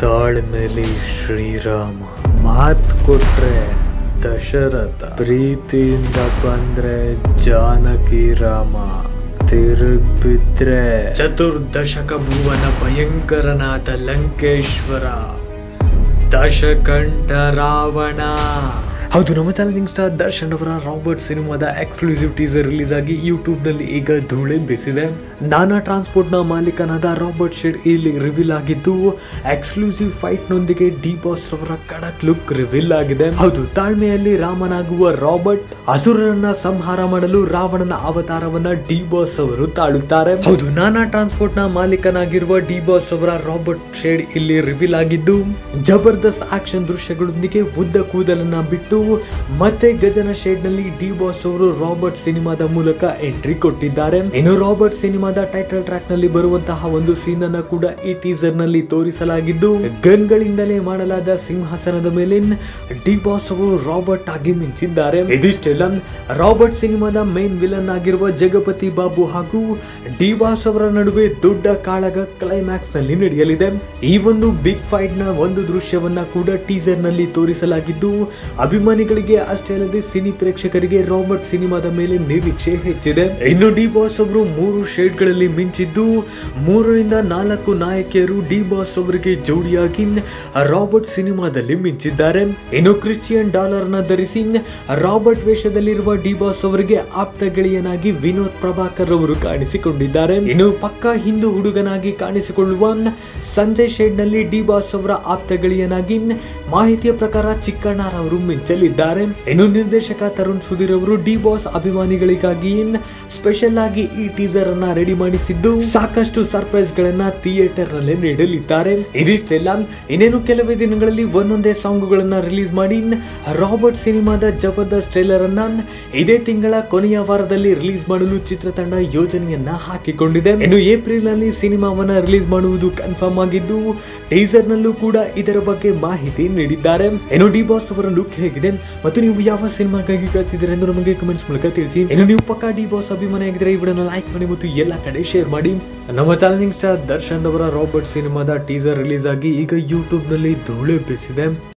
ತಾಳ್ಮೆಲಿ ಶ್ರೀರಾಮ ಮಾತ್ ಕೊಟ್ರೆ ದಶರಥ ಪ್ರೀತಿಯಿಂದ ಬಂದ್ರೆ ಜಾನಕಿ ರಾಮ ತಿರುಗ್ ಬಿದ್ರೆ ಚತುರ್ದಶಕ ಭುವನ ಭಯಂಕರನಾದ ಲಂಕೇಶ್ವರ ದಶಕಂಠ ರಾವಣ ಹೌದು ನಮ್ಮ ಚಾಲೆಂಜಿಂಗ್ ಸ್ಟಾರ್ ದರ್ಶನ್ ಅವರ ರಾಬರ್ಟ್ ಸಿನಿಮಾದ ಎಕ್ಸ್ಕ್ಲೂಸಿವ್ ಟೀಸರ್ ರಿಲೀಸ್ ಆಗಿ ಯೂಟ್ಯೂಬ್ ನಲ್ಲಿ ಈಗ ಧೂಳೆ ಬೇಸಿದೆ ನಾನಾ ಟ್ರಾನ್ಸ್ಪೋರ್ಟ್ ನ ಮಾಲೀಕನಾದ ರಾಬರ್ಟ್ ಶೆಡ್ ಇಲ್ಲಿ ರಿವೀಲ್ ಆಗಿದ್ದು ಎಕ್ಸ್ಕ್ಲೂಸಿವ್ ಫೈಟ್ ನೊಂದಿಗೆ ಡಿ ಬಾಸ್ ಅವರ ಕಡಕ್ ಲುಕ್ ರಿವೀಲ್ ಆಗಿದೆ ಹೌದು ತಾಳ್ಮೆಯಲ್ಲಿ ರಾಮನಾಗುವ ರಾಬರ್ಟ್ ಅಸುರರನ್ನ ಸಂಹಾರ ಮಾಡಲು ರಾವಣನ ಅವತಾರವನ್ನ ಡಿ ಬಾಸ್ ಅವರು ತಾಳುತ್ತಾರೆ ಹೌದು ನಾನಾ ಟ್ರಾನ್ಸ್ಪೋರ್ಟ್ ನ ಮಾಲೀಕನಾಗಿರುವ ಡಿ ಬಾಸ್ ಅವರ ರಾಬರ್ಟ್ ಶೇಡ್ ಇಲ್ಲಿ ರಿವೀಲ್ ಆಗಿದ್ದು ಜಬರ್ದಸ್ತ್ ಆಕ್ಷನ್ ದೃಶ್ಯಗಳೊಂದಿಗೆ ಉದ್ದ ಕೂದಲನ್ನ ಬಿಟ್ಟು ಮತ್ತೆ ಗಜನ ಶೇಡ್ ನಲ್ಲಿ ಡಿ ಬಾಸ್ ಅವರು ರಾಬರ್ಟ್ ಸಿನಿಮಾದ ಮೂಲಕ ಎಂಟ್ರಿ ಕೊಟ್ಟಿದ್ದಾರೆ ಇನ್ನು ರಾಬರ್ಟ್ ಸಿನಿಮಾದ ಟೈಟಲ್ ಟ್ರ್ಯಾಕ್ ನಲ್ಲಿ ಬರುವಂತಹ ಒಂದು ಸೀನ್ ಅನ್ನ ಕೂಡ ಈ ಟೀಸರ್ ನಲ್ಲಿ ತೋರಿಸಲಾಗಿದ್ದು ಗನ್ ಗಳಿಂದಲೇ ಮಾಡಲಾದ ಸಿಂಹಾಸನದ ಮೇಲೆ ಡಿ ಬಾಸ್ ಅವರು ರಾಬರ್ಟ್ ಆಗಿ ಮಿಂಚಿದ್ದಾರೆ ಇದಿಷ್ಟೆಲ್ಲ ರಾಬರ್ಟ್ ಸಿನಿಮಾದ ಮೇನ್ ವಿಲನ್ ಆಗಿರುವ ಜಗಪತಿ ಬಾಬು ಹಾಗೂ ಡಿ ಬಾಸ್ ಅವರ ನಡುವೆ ದೊಡ್ಡ ಕಾಳಗ ಕ್ಲೈಮ್ಯಾಕ್ಸ್ ನಲ್ಲಿ ನಡೆಯಲಿದೆ ಈ ಒಂದು ಬಿಗ್ ಫೈಟ್ ನ ಒಂದು ದೃಶ್ಯವನ್ನ ಕೂಡ ಟೀಸರ್ ನಲ್ಲಿ ತೋರಿಸಲಾಗಿದ್ದು ಅಭಿಮಾನಿಗಳಿಗೆ ಅಷ್ಟೇ ಅಲ್ಲದೆ ಸಿನಿ ಪ್ರೇಕ್ಷಕರಿಗೆ ರಾಬರ್ಟ್ ಸಿನಿಮಾದ ಮೇಲೆ ನಿರೀಕ್ಷೆ ಹೆಚ್ಚಿದೆ ಇನ್ನು ಡಿ ಬಾಸ್ ಅವರು ಮೂರು ಶೇಡ್ ಗಳಲ್ಲಿ ಮಿಂಚಿದ್ದು ಮೂರರಿಂದ ನಾಲ್ಕು ನಾಯಕಿಯರು ಡಿ ಬಾಸ್ ಅವರಿಗೆ ಜೋಡಿಯಾಗಿ ರಾಬರ್ಟ್ ಸಿನಿಮಾದಲ್ಲಿ ಮಿಂಚಿದ್ದಾರೆ ಇನ್ನು ಕ್ರಿಶ್ಚಿಯನ್ ಡಾಲರ್ ನ ಧರಿಸಿ ರಾಬರ್ಟ್ ವೇಷದಲ್ಲಿರುವ ಡಿ ಬಾಸ್ ಅವರಿಗೆ ಆಪ್ತ ಗೆಳೆಯನಾಗಿ ವಿನೋದ್ ಪ್ರಭಾಕರ್ ಅವರು ಕಾಣಿಸಿಕೊಂಡಿದ್ದಾರೆ ಇನ್ನು ಪಕ್ಕಾ ಹಿಂದೂ ಹುಡುಗನಾಗಿ ಕಾಣಿಸಿಕೊಳ್ಳುವ ಸಂಜಯ್ ಶೇಡ್ ನಲ್ಲಿ ಡಿ ಬಾಸ್ ಅವರ ಆಪ್ತ ಗೆಳೆಯನಾಗಿ ಮಾಹಿತಿಯ ಪ್ರಕಾರ ಚಿಕ್ಕಣ್ಣರವರು ಮಿಂಚಲಿದ್ದಾರೆ ಇನ್ನು ನಿರ್ದೇಶಕ ತರುಣ್ ಸುಧೀರ್ ಅವರು ಡಿ ಬಾಸ್ ಅಭಿಮಾನಿಗಳಿಗಾಗಿ ಸ್ಪೆಷಲ್ ಆಗಿ ಈ ಟೀಸರ್ ಅನ್ನ ರೆಡಿ ಮಾಡಿಸಿದ್ದು ಸಾಕಷ್ಟು ಸರ್ಪ್ರೈಸ್ ಗಳನ್ನ ಥಿಯೇಟರ್ ನಲ್ಲಿ ನೀಡಲಿದ್ದಾರೆ ಇದಿಷ್ಟೆಲ್ಲ ಇನ್ನೇನು ಕೆಲವೇ ದಿನಗಳಲ್ಲಿ ಒಂದೊಂದೇ ಸಾಂಗ್ ಗಳನ್ನ ರಿಲೀಸ್ ಮಾಡಿ ರಾಬರ್ಟ್ ಸಿನಿಮಾದ ಜಬರ್ದಸ್ತ್ ಟ್ರೇಲರ್ ಅನ್ನ ಇದೇ ತಿಂಗಳ ಕೊನೆಯ ವಾರದಲ್ಲಿ ರಿಲೀಸ್ ಮಾಡಲು ಚಿತ್ರತಂಡ ಯೋಜನೆಯನ್ನ ಹಾಕಿಕೊಂಡಿದೆ ಇನ್ನು ಏಪ್ರಿಲ್ ನಲ್ಲಿ ಸಿನಿಮಾವನ್ನ ರಿಲೀಸ್ ಮಾಡುವುದು ಕನ್ಫರ್ಮ್ ಆಗಿದ್ದು ಟೀಸರ್ ನಲ್ಲೂ ಕೂಡ ಇದರ ಬಗ್ಗೆ ಮಾಹಿತಿ ನೀಡಿದ್ದಾರೆ ಇನ್ನು ಡಿ ಬಾಸ್ ಅವರ ಲುಕ್ ಹೇಗಿದೆ ಮತ್ತು ನೀವು ಯಾವ ಸಿನಿಮಾಗಾಗಿ ಕಳಿಸಿದ್ದೀರಾ ಎಂದು ನಮಗೆ ಕಮೆಂಟ್ಸ್ ಮೂಲಕ ತಿಳಿಸಿ ಇನ್ನು ನೀವು ಪಕ್ಕಾ ಡಿ ಬಾಸ್ ಅಭಿಮಾನಿಯಾಗಿದ್ದರೆ ಈ ವಿಡಿಯೋನ ಲೈಕ್ ಮಾಡಿ ಮತ್ತು ಎಲ್ಲ ಕಡೆ ಶೇರ್ ಮಾಡಿ ನಮ್ಮ ಚಾಲೆಂಜಿಂಗ್ ಸ್ಟಾರ್ ದರ್ಶನ್ ಅವರ ರಾಬರ್ಟ್ ಸಿನಿಮಾದ ಟೀಸರ್ ರಿಲೀಸ್ ಆಗಿ ಈಗ ಯೂಟ್ಯೂಬ್ ನಲ್ಲಿ ಧೂಳೆ ಬೇಸಿದೆ